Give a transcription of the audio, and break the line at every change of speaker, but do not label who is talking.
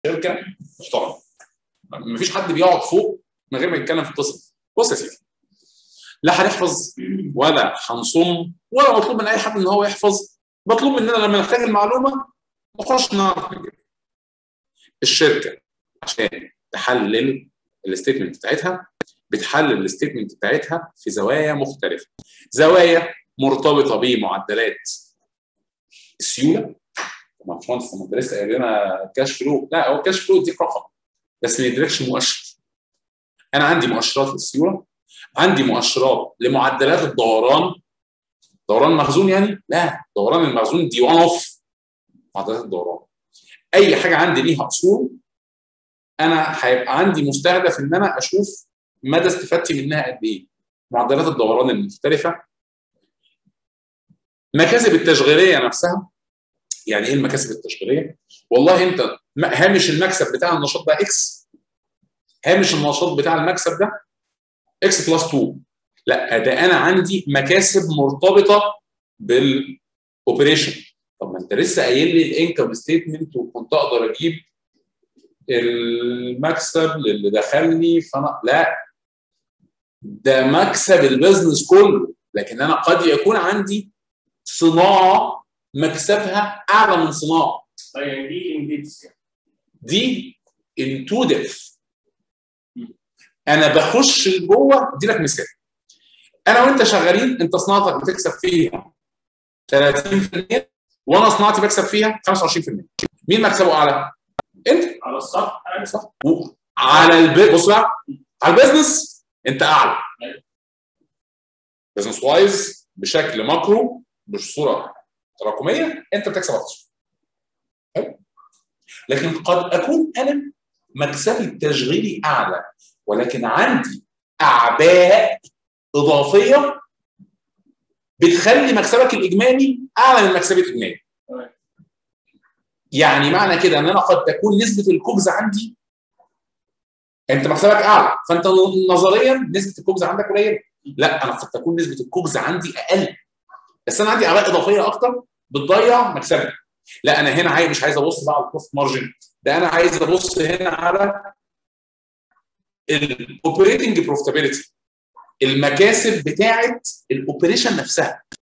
شركه محترمه مفيش حد بيقعد فوق من غير ما يتكلم في القصه بص يا سيدي لا هنحفظ ولا هنصم ولا مطلوب من اي حد ان هو يحفظ مطلوب مننا لما نحتاج المعلومه نخش نعرف نجيبها الشركه عشان تحلل الستيتمنت بتاعتها بتحلل الستيتمنت بتاعتها في زوايا مختلفه زوايا مرتبطه بمعدلات السيوله طبعا باشمهندس ما انت لسه قايل لنا كاش فلو لا هو الكاش فلو يديك رقم بس ما يدركش مؤشر انا عندي مؤشرات للسيوله عندي مؤشرات لمعدلات الدوران دوران مخزون يعني لا دوران المخزون دي وان اوف معدلات الدوران اي حاجه عندي ليها اصول انا هيبقى عندي مستهدف ان انا اشوف مدى استفادتي منها قد ايه معدلات الدوران المختلفه مكاسب التشغيليه نفسها يعني ايه المكاسب التشغيليه والله انت هامش المكسب بتاع النشاط ده اكس هامش النشاط بتاع المكسب ده اكس بلس 2 لا ده انا عندي مكاسب مرتبطه بالاوبريشن طب ما انت لسه قايل لي الانكم ستيتمنت وكنت اقدر اجيب المكسب اللي دخل لي فانا لا ده مكسب البيزنس كله لكن انا قد يكون عندي صناعه مكسبها اعلى من صناعه
يعني دي انديتس
دي انتو ديف انا بخش لجوه ادي لك مثال انا وانت شغالين انت صناعتك بتكسب فيها 30% وانا صناعتي بكسب فيها 25% مين مكسبه اعلى؟ انت
على السطح
صح على الب... بص بقى على البيزنس انت اعلى بزنس وايز بشكل ماكرو مش صوره تراكميه انت بتكسب اكتر لكن قد اكون انا مكسبي التشغيلي اعلى ولكن عندي اعباء اضافيه بتخلي مكسبك الاجمالي اعلى من مكسبي الاجمالي يعني معنى كده ان انا قد تكون نسبه الكوبز عندي انت مكسبك اعلى فانت نظريا نسبه الكوبز عندك قليله لا انا قد تكون نسبه الكوبز عندي اقل بس انا عندي اعباء اضافيه اكتر بتضيع مكسبي لا انا هنا عايز مش عايز ابص بقى على البروفيت مارجن ده انا عايز ابص هنا على الاوبريتنج بروفيتابيلتي المكاسب بتاعه الاوبريشن نفسها